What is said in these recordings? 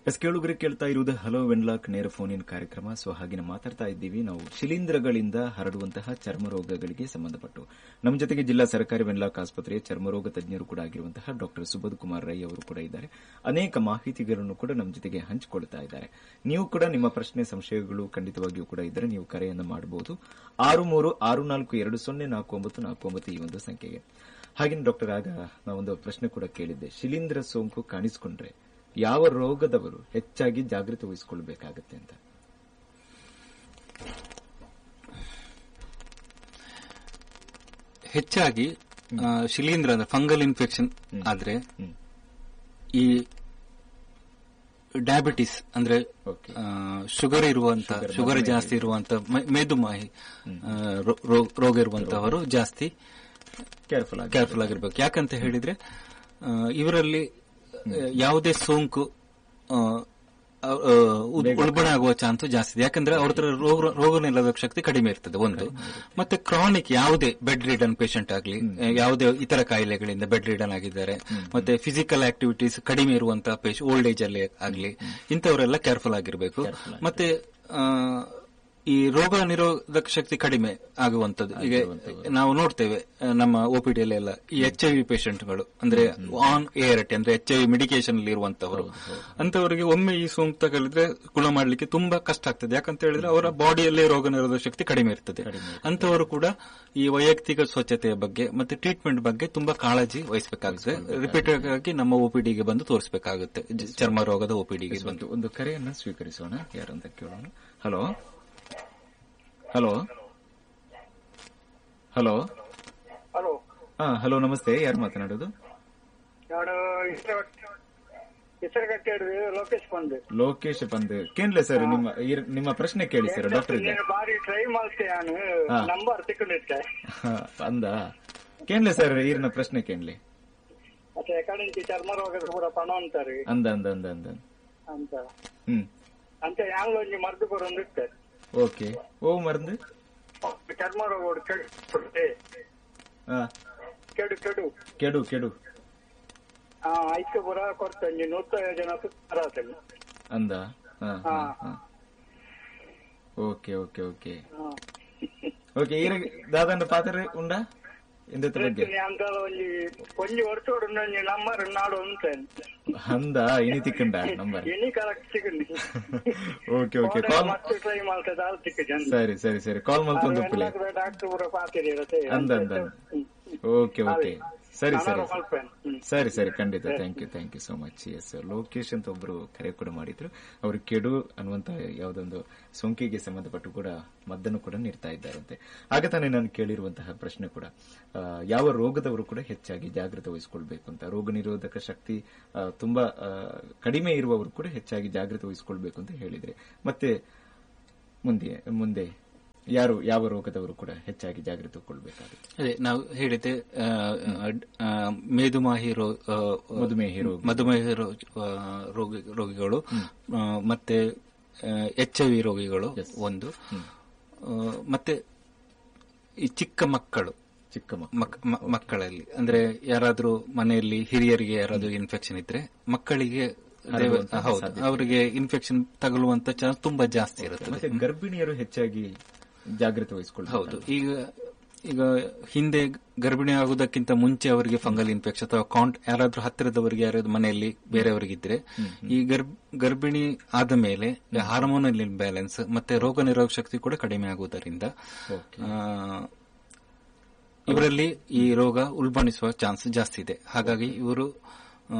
S ಕೇಳುಗರೆ ಕೇಳ್ತಾ ಇರುವುದು ಹಲೋ ವೆನ್ಲಾಕ್ ನೇರ ಫೋನ್ ಇನ್ ಕಾರ್ಯಕ್ರಮ ಸೊ ಹಾಗೆ ನಾವು ಮಾತಾಡ್ತಾ ಇದ್ದೀವಿ ನಾವು ಶಿಲೀಂಧ್ರಗಳಿಂದ ಹರಡುವಂತಹ ಚರ್ಮ ರೋಗಗಳಿಗೆ ಸಂಬಂಧಪಟ್ಟು ನಮ್ಮ ಜೊತೆಗೆ ಜಿಲ್ಲಾ ಸರ್ಕಾರಿ ವೆನ್ಲಾಕ್ ಆಸ್ಪತ್ರೆಯ ಚರ್ಮರೋಗ ತಜ್ಞರು ಕೂಡ ಆಗಿರುವಂತಹ ಡಾಕ್ಟರ್ ಸುಬೋಧ್ ಕುಮಾರ್ ರೈ ಅವರು ಕೂಡ ಇದ್ದಾರೆ ಅನೇಕ ಮಾಹಿತಿಗಳನ್ನು ಕೂಡ ನಮ್ಮ ಜೊತೆಗೆ ಹಂಚಿಕೊಳ್ತಾ ಇದ್ದಾರೆ ನೀವು ಕೂಡ ನಿಮ್ಮ ಪ್ರಶ್ನೆ ಸಂಶಯಗಳು ಖಂಡಿತವಾಗಿಯೂ ಕೂಡ ಇದ್ದರೆ ನೀವು ಕರೆಯನ್ನು ಮಾಡಬಹುದು ಆರು ಮೂರು ಆರು ನಾಲ್ಕು ಎರಡು ಸೊನ್ನೆ ನಾಲ್ಕು ಒಂಬತ್ತು ನಾಲ್ಕು ಒಂಬತ್ತು ಈ ಒಂದು ಸಂಖ್ಯೆಗೆ ಹಾಗೆಯೇ ಡಾಕ್ಟರ್ ಆಗ ನಾವೊಂದು ಪ್ರಶ್ನೆ ಕೂಡ ಕೇಳಿದ್ದೆ ಶಿಲೀಂಧ್ರ ಸೋಂಕು ಕಾಣಿಸಿಕೊಂಡ್ರೆ ಯಾವ ರೋಗದವರು ಹೆಚ್ಚಾಗಿ ಜಾಗೃತಿ ವಹಿಸಿಕೊಳ್ಬೇಕಾಗತ್ತೆ ಅಂತ ಹೆಚ್ಚಾಗಿ ಆ, ಶಿಲೀಂಧ್ರ ಅಂದ್ರೆ ಫಂಗಲ್ ಇನ್ಫೆಕ್ಷನ್ ಆದ್ರೆ ಹ್ಮ್. ಈ ಡಯಾಬಿಟಿಸ್ ಅಂದ್ರೆ ಓಕೆ ಆ, ಶುಗರ್ ಇರುವಂತ ಶುಗರ್ ಜಾಸ್ತಿ ಇರುವಂತ ಮೆ- ಮೇದುಮಾಹಿ ಆ, ರೋ- ರೋ- ರೋಗ ಇರುವಂತವರು ಜಾಸ್ತಿ ಕೇರ್ಫುಲ್ ಆಗಿ ಕೇರ್ಫುಲ್ ಆಗಿರ್ಬೇಕು ಯಾಕಂತ ಹೇಳಿದ್ರೆ ಆ, ಇವರಲ್ಲಿ ಆ, ಯಾವುದೇ ಸೋಂಕು ಆ, ಆ, ಉದ್- ಉಲ್ಬಣ ಆಗುವ ಚಾನ್ಸ್ ಜಾಸ್ತಿ ಇದೆ ಯಾಕಂದ್ರೆ ಅವ್ರ ಹತ್ರ ರೋಗ ರೋಗ ನಿರೋಧಕ ಶಕ್ತಿ ಕಡಿಮೆ ಇರ್ತದೆ ಒಂದು ಮತ್ತೆ ಕ್ರಾನಿಕ್ ಯಾವುದೇ ಬೆಡ್ ರಿಡನ್ ಪೇಷಂಟ್ ಆಗಲಿ ಯಾವುದೇ ಇತರ ಕಾಯಿಲೆಗಳಿಂದ ಬೆಡ್ ರಿಡನ್ ಆಗಿದ್ದಾರೆ ಮತ್ತೆ ಫಿಸಿಕಲ್ ಆಕ್ಟಿವಿಟೀಸ್ ಕಡಿಮೆ ಇರುವಂತಹ ಪೇಷಂಟ್ ಓಲ್ಡ್ ಏಜ್ ಅಲ್ಲಿ ಆಗಲಿ ಇಂಥವರೆಲ್ಲ ಕೇರ್ಫುಲ್ ಆಗಿರಬೇಕು ಮತ್ತೆ ಆ, ಈ ರೋಗ ನಿರೋಧಕ ಶಕ್ತಿ ಕಡಿಮೆ ಆಗುವಂತದ್ದು ಈಗ ನಾವು ನೋಡ್ತೇವೆ ಆ, ನಮ್ಮ ಒಪಿಡಿಯಲ್ಲಿ ಎಲ್ಲ ಈ ಎಚ್ ಐ ವಿ ಪೇಷಂಟ್ಗಳು ಅಂದ್ರೆ ಆನ್ ಏರಟಿ ಅಂದ್ರೆ ಎಚ್ ಐ ವಿ ಮೆಡಿಕೇಶನ್ ಅಲ್ಲಿ ಇರುವಂತವರು ಅಂತವರಿಗೆ ಒಮ್ಮೆ ಈ ಸೋಂಕು ತಗಲಿದ್ರೆ ಗುಣ ಮಾಡಲಿಕ್ಕೆ ತುಂಬಾ ಕಷ್ಟ ಆಗ್ತದೆ ಯಾಕಂತ ಹೇಳಿದ್ರೆ ಅವರ ಬಾಡಿಯಲ್ಲೇ ರೋಗ ನಿರೋಧಕ ಶಕ್ತಿ ಕಡಿಮೆ ಇರ್ತದೆ ಅಂತವರು ಕೂಡ ಈ ವೈಯಕ್ತಿಕ ಸ್ವಚ್ಛತೆಯ ಬಗ್ಗೆ ಮತ್ತೆ ಟ್ರೀಟ್ಮೆಂಟ್ ಬಗ್ಗೆ ತುಂಬಾ ಕಾಳಜಿ ವಹಿಸಬೇಕಾಗುತ್ತೆ ರಿಪೀಟೆಡ್ ಆಗಿ ನಮ್ಮ ಒಪಿಡಿಗೆ ಬಂದು ತೋರಿಸಬೇಕಾಗುತ್ತೆ ಚರ್ಮ ರೋಗದ ಒಪಿಡಿಗೆ ಬಂದು ಒಂದು ಒಂದು ಕರೆಯನ್ನ ಸ್ವೀಕರಿಸೋಣ ಯಾರಂತ ಕೇಳೋಣ ಹಲೋ ಹಲೋ ಹಲೋ ಹಲೋ ಹಾ ಹಲೋ ನಮಸ್ತೆ ಯಾರು ಮಾತನಾಡೋದು ನಾನು ಹೆಸರುಗಟ್ಟಿ ಹಿಡಿದು ಲೋಕೇಶ್ ಬಂದೆ ಲೋಕೇಶ್ ಬಂದ್ ಕೇನ್ಲೆ ಸರ್ ನಿಮ್ಮ ಇರ್- ನಿಮ್ಮ ಪ್ರಶ್ನೆ ಕೇಳಿ ಸರ್ ಡಾಕ್ಟರ್ ಇದೆ ನೀನು ಬಾರಿ ಟ್ರೈ ಮಾಡ್ತೆ ನಾನು ಹಾ. ನಂಬರ್ ತಿಕ್ಕೊಂಡಿದ್ದೆ ಹಾ, ಅಂದ ಕೇನ್ಲೆ ಸರ್ ಈರಿನ ಪ್ರಶ್ನೆ ಕೇನ್ಲಿ ಮತ್ತೆ ಕಡೆಂಚಿ ಚರ್ಮ ರೋಗದ ಕೂಡ ಪಣ ಅಂತಾರೆ ಅಂದ ಅಂದ ಅಂದ ಅಂದ ಅಂತ ಹ್ಮ್ ಅಂತ ಯಾಂಗ್ಲ ಒಂಜಿ ಮರ್ದು ಬರೋಂದಿತ್ತೆ ಓಕೆ ಓ ಮருந்து ಚರ್ಮ ರೋಗ ಕೆಡು ಹಾ ಕೆಡು ಕೆಡು ಕೆಡು ಕೆಡು ಆ ಐಕ್ಯ ಪುರ ಕೊಡ್ತಂಜಿ ನೂತ ಜನ ಸುತ್ತಾರಾತೇನೆ ಅಂದ ಹಾ ಹಾ ಹಾ ಓಕೆ ಓಕೆ ಓಕೆ ಓಕೆ ಈರ ದಾದಂಡ ಪಾತ್ರೆ ಉಂಡ ಇಂದತ್ತ ಬಗ್ಗೆ ಅಂತ ಒಂಜಿ ಒಂಜಿ ವರ್ಷೋಡು ಒಂಜಿ ನಂಬರ್ ನಾಡು ಅಂತ ಅಂದ ಇನಿ ತಿಕ್ಕಂಡ ನಂಬರ್ ಎನಿ ಕರೆಕ್ಟ್ ಸಿಗಲಿ ಓಕೆ ಓಕೆ ಕಾಲ್ ಮತ್ತೆ ಟ್ರೈ ಮಾಡ್ತದೆ ಅದು ಸಿಕ್ಕ ಜನ ಸರಿ ಸರಿ ಸರಿ ಕಾಲ್ ಮಲ್ತೊಂದು ಉಪ್ಪುಲೆ ಡಾಕ್ಟರ್ ಪುರ ಪಾತಿರಿ ಇರತ್ತೆ ಅಂದ ಅಂದ ಓಕೆ ಓಕೆ ಸರಿ ಸರಿ ಮಲ್ಪೇನ್ ಹ್ಮ್ ಸರಿ ಸರಿ ಖಂಡಿತ thank you thank you so much yes Lokesh ಅಂತ ಒಬ್ರು ಕರೆ ಕೂಡ ಮಾಡಿದ್ರು ಅವರು ಕೆಡು ಅನ್ನುವಂತ ಯಾವುದೊಂದು ಸೋಂಕಿಗೆ ಸಂಬಂಧಪಟ್ಟು ಕೂಡ ಮದ್ದನ್ನು ಕೂಡ ನೀಡ್ತಾ ಇದ್ದಾರಂತೆ ಆಗ ತಾನೇ ನಾನು ಕೇಳಿರುವಂತಹ ಪ್ರಶ್ನೆ ಕೂಡ ಆ, ಯಾವ ರೋಗದವರು ಕೂಡ ಹೆಚ್ಚಾಗಿ ಜಾಗೃತಿ ವಹಿಸಿಕೊಳ್ಬೇಕು ಅಂತ ರೋಗ ನಿರೋಧಕ ಶಕ್ತಿ ಆ, ತುಂಬಾ ಆ, ಕಡಿಮೆ ಇರುವವರು ಕೂಡ ಹೆಚ್ಚಾಗಿ ಜಾಗೃತಿ ವಹಿಸಿಕೊಳ್ಬೇಕು ಅಂತ ಹೇಳಿದ್ರೆ ಮತ್ತೆ ಮುಂದೆ ಮುಂದೆ ಯಾರು ಯಾವ ರೋಗದವರು ಕೂಡ ಹೆಚ್ಚಾಗಿ ಜಾಗೃತಿ ತಗೊಳ್ಬೇಕಾಗುತ್ತೆ ಅದೇ ನಾವು ಹೇಳಿದ್ದೆ ಆ, ಆ, ಮೇದುಮಾಹಿ ರೋ ಆ, ಮಧುಮೇಹಿ ರೋಗ ಮಧುಮೇಹ ರೋ- ಆ, ರೋಗಿ- ರೋಗಿಗಳು ಆ, ಮತ್ತೆ ಎಚ್ ಐ ವಿ ರೋಗಿಗಳು ಒಂದು ಆ, ಮತ್ತೆ ಈ ಚಿಕ್ಕ ಮಕ್ಕಳು ಚಿಕ್ಕ ಮಕ್ಕಳು ಮಕ್- ಮ- ಮಕ್ಕಳಲ್ಲಿ ಅಂದ್ರೆ ಯಾರಾದ್ರೂ ಮನೆಯಲ್ಲಿ ಹಿರಿಯರಿಗೆ ಯಾರಾದ್ರೂ ಇನ್ಫೆಕ್ಷನ್ ಇದ್ರೆ ಮಕ್ಕಳಿಗೆ ದೇವ- ಹೌದು ಅವರಿಗೆ ಇನ್ಫೆಕ್ಷನ್ ತಗುಲುವಂತ ಚಾನ್ಸ್ ತುಂಬಾ ಜಾಸ್ತಿ ಇರುತ್ತದೆ ಮತ್ತೆ ಗರ್ಭಿಣಿಯರು ಹೆಚ್ಚಾಗಿ ಜಾಗೃತಿ ವಹಿಸಿಕೊಳ್ಬೇಕು ಹೌದು ಈಗ ಈಗ ಹಿಂದೆ ಗರ್ಭಿಣಿ ಆಗುವುದಕ್ಕಿಂತ ಮುಂಚೆ ಅವರಿಗೆ ಫಂಗಲ್ ಇನ್ಫೆಕ್ಷನ್ ಅಥವಾ ಕಾಂಟ್ ಯಾರಾದ್ರೂ ಹತ್ತಿರದವರಿಗೆ ಯಾರಾದ್ರೂ ಮನೆಯಲ್ಲಿ ಬೇರೆಯವರಿಗಿದ್ರೆ ಈ ಗರ್ಭ- ಗರ್ಭಿಣಿ ಆದ ಮೇಲೆ ಹಾರ್ಮೋನಲ್ ಇಂಬ್ಯಾಲೆನ್ಸ್ ಮತ್ತೆ ರೋಗ ನಿರೋಧಕ ಶಕ್ತಿ ಕೂಡ ಕಡಿಮೆ ಆಗುವುದರಿಂದ ಓಕೆ. ಆ, ಇವರಲ್ಲಿ ಈ ರೋಗ ಉಲ್ಬಣಿಸುವ ಚಾನ್ಸ್ ಜಾಸ್ತಿ ಇದೆ ಹಾಗಾಗಿ ಇವರು ಆ,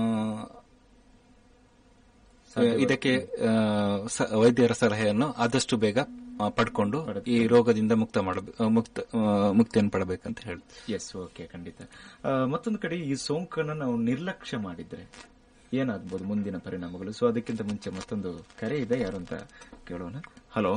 ಇದಕ್ಕೆ ಆ, ಸ- ವೈದ್ಯರ ಸಲಹೆಯನ್ನು ಆದಷ್ಟು ಬೇಗ ಆ, ಪಡ್ಕೊಂಡು ಈ ರೋಗದಿಂದ ಮುಕ್ತ ಮಾಡಬೇಕು ಮುಕ್ತ ಆ, ಮುಕ್ತಿಯನ್ನು ಪಡಬೇಕಂತ ಹೇಳಿ ಎಸ್ ಓಕೆ ಖಂಡಿತ ಆ, ಮತ್ತೊಂದು ಕಡೆ ಈ ಸೋಂಕನ್ನು ನಾವು ನಿರ್ಲಕ್ಷ್ಯ ಮಾಡಿದ್ರೆ ಏನಾಗ್ಬೋದು ಮುಂದಿನ ಪರಿಣಾಮಗಳು ಸೊ ಅದಕ್ಕಿಂತ ಮುಂಚೆ ಮತ್ತೊಂದು ಕರೆ ಇದೆ ಯಾರು ಅಂತ ಕೇಳೋಣ ಹಲೋ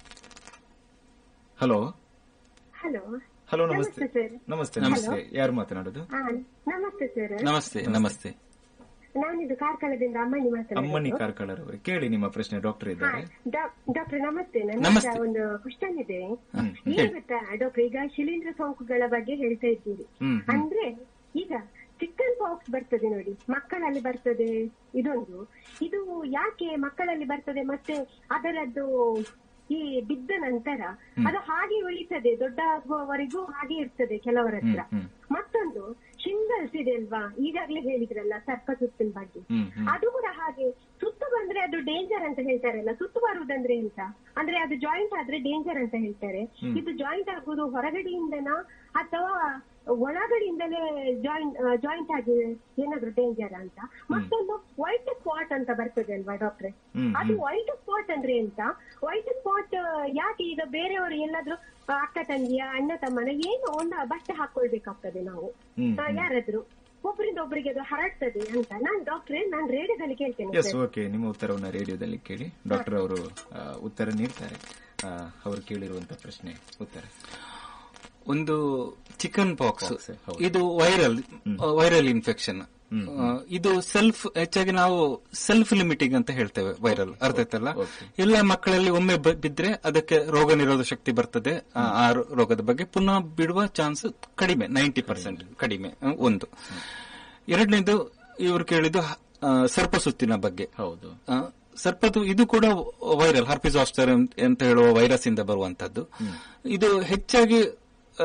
ಹಲೋ ಹಲೋ ಹಲೋ ನಮಸ್ತೆ ನಮಸ್ತೆ ಸರ್ ನಮಸ್ತೆ ನಮಸ್ತೆ ಯಾರು ಮಾತನಾಡೋದು ಹಾ ನಮಸ್ತೆ ಸರ್ ನಮಸ್ತೆ ನಮಸ್ತೆ ನಾನಿದು ಕಾರ್ಕಳದಿಂದ ಅಮ್ಮನಿ ಅಮ್ಮನಿ ಮಾತನಾಡುದು ಕಾರ್ಕಳರವರು ಕೇಳಿ ನಿಮ್ಮ ಪ್ರಶ್ನೆ ಡಾಕ್ಟರ್ ಹಾ, ಇದ್ದಾರೆ ಡಾ- ಡಾಕ್ಟರ್ ನಮಸ್ತೆ ನನ್ನ ನಮಸ್ತೆ. ಹತ್ರ ಒಂದು ಕ್ವಶನ್ ಇದೆ ಹ್ಮ್, ಏನ್ ಹೇಳಿ. ಗೊತ್ತಾ ಡಾಕ್ಟರ್ ಈಗ ಶಿಲೀಂಧ್ರ ಸೋಂಕುಗಳ ಬಗ್ಗೆ ಹೇಳ್ತಾ ಇದ್ದೀರಿ ಹ್ಮ್, ಹ್ಮ್. ಅಂದ್ರೆ ಈಗ ಚಿಕನ್ ಪಾಕ್ಸ್ ಬರ್ತದೆ ನೋಡಿ ಮಕ್ಕಳಲ್ಲಿ ಬರ್ತದೆ ಇದೊಂದು ಇದು ಯಾಕೆ ಮಕ್ಕಳಲ್ಲಿ ಬರ್ತದೆ ಮತ್ತೆ ಅದರದ್ದು ಈ ಬಿದ್ದ ನಂತರ ಅದು ಹಾಗೆ ಉಳಿತದೆ ದೊಡ್ಡ ಆಗುವವರೆಗೂ ಹಾಗೆ ಇರ್ತದೆ ಕೆಲವರ ಹತ್ರ ಮತ್ತೊಂದು ಶಿಂಗಲ್ಸ್ ಇದೆ ಅಲ್ವಾ ಈಗಾಗ್ಲೇ ಹೇಳಿದ್ರಲ್ಲ ಸರ್ಪ ಸುತ್ತಿನ ಬಗ್ಗೆ ಹ್ಮ್, ಹ್ಮ್. ಅದು ಕೂಡ ಹಾಗೆ ಸುತ್ತು ಬಂದ್ರೆ ಅದು ಡೇಂಜರ್ ಅಂತ ಹೇಳ್ತಾರಲ್ಲ ಸುತ್ತು ಬರುವುದಂದ್ರೆ ಎಂತ ಅಂದ್ರೆ ಅದು ಜಾಯಿಂಟ್ ಆದ್ರೆ ಡೇಂಜರ್ ಅಂತ ಹೇಳ್ತಾರೆ ಇದು ಜಾಯಿಂಟ್ ಆಗುವುದು ಹೊರಗಡೆಯಿಂದನಾ ಅಥವಾ ಒಳಗಡೆಯಿಂದಲೇ ಜಾಯಿಂಟ್ ಜಾಯಿಂಟ್ ಆಗಿ ಏನಾದ್ರು ಡೇಂಜರ್ ಅಂತ ಮತ್ತೊಂದು ವೈಟ್ ಸ್ಪಾಟ್ ಅಂತ ಬರ್ತದೆ ಅಲ್ವಾ ಡಾಕ್ಟ್ರೆ ಹ್ಮ್, ಅದು ವೈಟ್ ಸ್ಪಾಟ್ ಅಂದ್ರೆ ಎಂತ ವೈಟ್ ಸ್ಪಾಟ್ ಯಾಕೆ ಈಗ ಬೇರೆಯವರು ಎಲ್ಲಾದ್ರೂ ಆ, ಅಕ್ಕ ತಂಗಿಯ ಅಣ್ಣ ತಮ್ಮನ ಏನು ಒಂದು ಬಟ್ಟೆ ಹಾಕೊಳ್ಬೇಕಾಗ್ತದೆ ನಾವು ಹ್ಮ್, ಆ, ಯಾರಾದ್ರೂ ಒಬ್ಬರಿಂದ ಒಬ್ಬರಿಗೆ ಅದು ಹರಡ್ತದೆ ಅಂತ ನಾನ್ ಡಾಕ್ಟ್ರೆ ನಾನ್ ರೇಡಿಯೋದಲ್ಲಿ ಕೇಳ್ತೇನೆ ಎಸ್ ಓಕೆ ನಿಮ್ಮ ಉತ್ತರವನ್ನ ರೇಡಿಯೋದಲ್ಲಿ ಕೇಳಿ ಡಾಕ್ಟರ್ ಅವರು ಆ, ಉತ್ತರ ನೀಡ್ತಾರೆ ಆ, ಅವರು ಕೇಳಿರುವಂತ ಪ್ರಶ್ನೆ ಉತ್ತರ ಒಂದು ಚಿಕನ್ ಪಾಕ್ಸ್ Pox, ಹೌದು. ಇದು ವೈರಲ್ ವೈರಲ್ ಇನ್ಫೆಕ್ಷನ್ ಇದು ಸೆಲ್ಫ್ ಹೆಚ್ಚಾಗಿ ನಾವು ಸೆಲ್ಫ್ ಲಿಮಿಟಿಂಗ್ ಅಂತ ಹೇಳ್ತೇವೆ ವೈರಲ್ ಅರ್ಥ ಆಯ್ತಲ್ಲ Okay. ಎಲ್ಲ ಮಕ್ಕಳಲ್ಲಿ ಒಮ್ಮೆ ಬ- ಬಿದ್ರೆ ಅದಕ್ಕೆ ರೋಗ ನಿರೋಧ ಶಕ್ತಿ ಬರ್ತದೆ ಆ ಆ ರೋಗದ ಬಗ್ಗೆ ಪುನಃ ಬಿಡುವ ಚಾನ್ಸ್ ಕಡಿಮೆ ನೈಂಟಿ ಪರ್ಸೆಂಟ್ ಕಡಿಮೆ ಆ, ಒಂದು ಎರಡನೇದು ಇವರು ಕೇಳಿದ್ದು ಆ, ಸರ್ಪಸುತ್ತಿನ ಬಗ್ಗೆ ಹೌದು ಆ, ಸರ್ಪದು ಇದು ಕೂಡ ವೈರಲ್ ಹರ್ಪಿಸ್ ಆಸ್ಟರ್ ಅಂತ ಹೇಳುವ ವೈರಸ್ ಇಂದ ಬರುವಂತದ್ದು ಇದು ಹೆಚ್ಚಾಗಿ ಆ,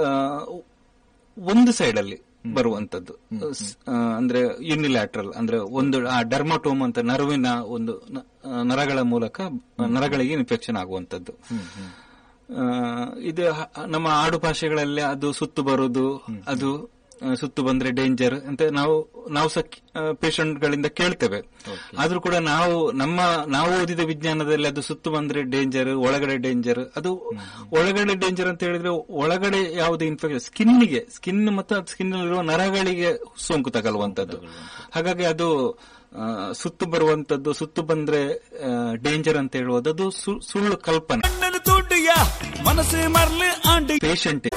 ಒಂದು ಸೈಡ್ ಅಲ್ಲಿ ಬರುವಂತದ್ದು ಸ್- ಆ, ಅಂದ್ರೆ ಯುನಿಲ್ಯಾಟ್ರಲ್ ಅಂದ್ರೆ ಒಂದು ಆ ಡರ್ಮಟೋಮ್ ಅಂತ ನರವಿನ ಒಂದು ನ- ಆ, ನರಗಳ ಮೂಲಕ ನರಗಳಿಗೆ ಇನ್ಫೆಕ್ಷನ್ ಆಗುವಂತದ್ದು ಆ, ಇದು ಹ- ನಮ್ಮ ಆಡು ಭಾಷೆಗಳಲ್ಲಿ ಅದು ಸುತ್ತು ಬರುದು ಅದು ಆ, ಸುತ್ತು ಬಂದ್ರೆ ಡೇಂಜರ್ ಅಂತ ನಾವು ನಾವು ಸಹ ಪೇಷಂಟ್ ಗಳಿಂದ ಕೇಳ್ತೇವೆ ಆದ್ರೂ ಕೂಡ ನಾವು ನಮ್ಮ ನಾವು ಓದಿದ ವಿಜ್ಞಾನದಲ್ಲಿ ಅದು ಸುತ್ತು ಬಂದ್ರೆ ಡೇಂಜರ್ ಒಳಗಡೆ ಡೇಂಜರ್ ಅದು ಒಳಗಡೆ ಡೇಂಜರ್ ಅಂತ ಹೇಳಿದ್ರೆ ಒಳಗಡೆ ಯಾವುದೇ ಇನ್ಫೆಕ್ಷನ್ ಸ್ಕಿನ್ನಿಗೆ ಸ್ಕಿನ್ ಮತ್ತು ಸ್ಕಿನ್ ಇರುವ ನರಗಳಿಗೆ ಸೋಂಕು ತಗಲುವಂತದ್ದು ಹಾಗಾಗಿ ಅದು ಆ, ಸುತ್ತು ಬರುವಂತದ್ದು ಸುತ್ತು ಬಂದ್ರೆ ಡೇಂಜರ್ ಅಂತ ಹೇಳುವುದು ಅದು ಸು- ಸುಳ್ಳು ಕಲ್ಪನೆ ಕಣ್ಣಲ್ಲಿ ದುಡ್ಡಿಯ ಮನಸ್ಸೇ ಮರ್ಲಿ ಆಂಡಿ ಪೇಷಂಟ್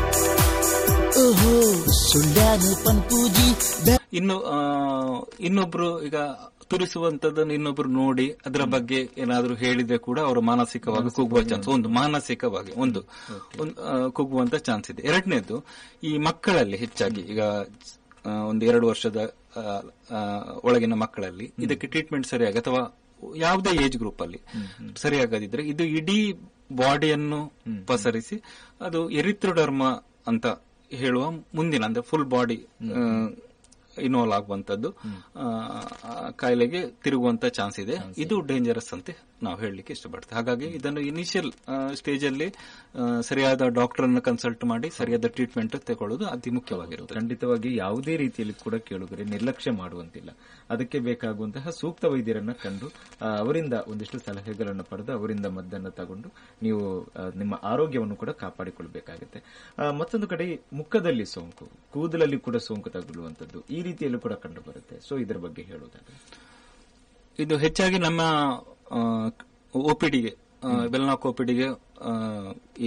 ಓಹೋ ಸುಳ್ಳ್ಯಾನು ಪನ್ಪೂಜಿ ಇನ್ನು ಆ, ಇನ್ನೊಬ್ರು ಈಗ ತುರಿಸುವಂತದನ್ನು ಇನ್ನೊಬ್ರು ನೋಡಿ ಅದರ ಬಗ್ಗೆ ಏನಾದ್ರೂ ಹೇಳಿದ್ರೆ ಕೂಡ ಅವರು ಮಾನಸಿಕವಾಗಿ ಕುಗ್ಗುವ ಚಾನ್ಸ್ ಒಂದು ಮಾನಸಿಕವಾಗಿ ಒಂದು ಒಂದು, ಆ, ಕುಗ್ಗುವಂತ ಚಾನ್ಸ್ ಇದೆ ಎರಡನೇದು ಈ ಮಕ್ಕಳಲ್ಲಿ ಹೆಚ್ಚಾಗಿ ಈಗ ಆ, ಒಂದು ಎರಡು ವರ್ಷದ ಆ, ಆ, ಒಳಗಿನ ಮಕ್ಕಳಲ್ಲಿ ಇದಕ್ಕೆ ಟ್ರೀಟ್ಮೆಂಟ್ ಸರಿಯಾಗಿ ಅಥವಾ ಯಾವುದೇ ಏಜ್ ಗ್ರೂಪ್ ಅಲ್ಲಿ ಸರಿಯಾಗದಿದ್ರೆ ಇದು ಇಡೀ ಬಾಡಿಯನ್ನು ಪಸರಿಸಿ ಅದು ಎರಿಥ್ರೋಡರ್ಮ ಅಂತ ಹೇಳುವ ಮುಂದಿನ ಅಂದ್ರೆ ಫುಲ್ ಬಾಡಿ ಇನ್ವಾಲ್ವ್ ಆಗುವಂತದ್ದು ಆ, ಆ ಕಾಯಿಲೆಗೆ ತಿರುಗುವಂತ ಚಾನ್ಸ್ ಇದೆ ಇದು ಡೇಂಜರಸ್ ಅಂತ ನಾವು ಹೇಳಲಿಕ್ಕೆ ಇಷ್ಟಪಡ್ತೇವೆ ಹಾಗಾಗಿ ಇದನ್ನು ಇನಿಷಿಯಲ್ ಸ್ಟೇಜ್ ಅಲ್ಲಿ ಆ, ಸರಿಯಾದ ಡಾಕ್ಟರ್ ಅನ್ನು ಕನ್ಸಲ್ಟ್ ಮಾಡಿ ಸರಿಯಾದ ಟ್ರೀಟ್ಮೆಂಟ್ ತಗೊಳ್ಳೋದು ಅತಿ ಮುಖ್ಯವಾಗಿರುತ್ತೆ ಖಂಡಿತವಾಗಿ ಯಾವುದೇ ರೀತಿಯಲ್ಲಿ ಕೂಡ ಕೇಳುಗರೆ ನಿರ್ಲಕ್ಷ್ಯ ಮಾಡುವಂತಿಲ್ಲ ಅದಕ್ಕೆ ಬೇಕಾಗುವಂತಹ ಸೂಕ್ತ ವೈದ್ಯರನ್ನ ಕಂಡು ಆ, ಅವರಿಂದ ಒಂದಿಷ್ಟು ಸಲಹೆಗಳನ್ನು ಪಡೆದು ಅವರಿಂದ ಮದ್ದನ್ನು ತಗೊಂಡು ನೀವು ಆ, ನಿಮ್ಮ ಆರೋಗ್ಯವನ್ನು ಕೂಡ ಕಾಪಾಡಿಕೊಳ್ಬೇಕಾಗುತ್ತೆ ಆ, ಮತ್ತೊಂದು ಕಡೆ ಈ ಮುಖದಲ್ಲಿ ಸೋಂಕು ಕೂದಲಲ್ಲಿ ಕೂಡ ಸೋಂಕು ತಗುಲುವಂತದ್ದು ಈ ರೀತಿಯಲ್ಲೂ ಕೂಡ ಕಂಡು ಬರುತ್ತೆ ಸೊ ಇದರ ಬಗ್ಗೆ ಹೇಳುವುದಾದ್ರೆ ಇದು ಹೆಚ್ಚಾಗಿ ನಮ್ಮ ಒಪಿಡಿಗೆ ಬೆಲ್ನಾಕ್ ಒಪಿಡಿಗೆ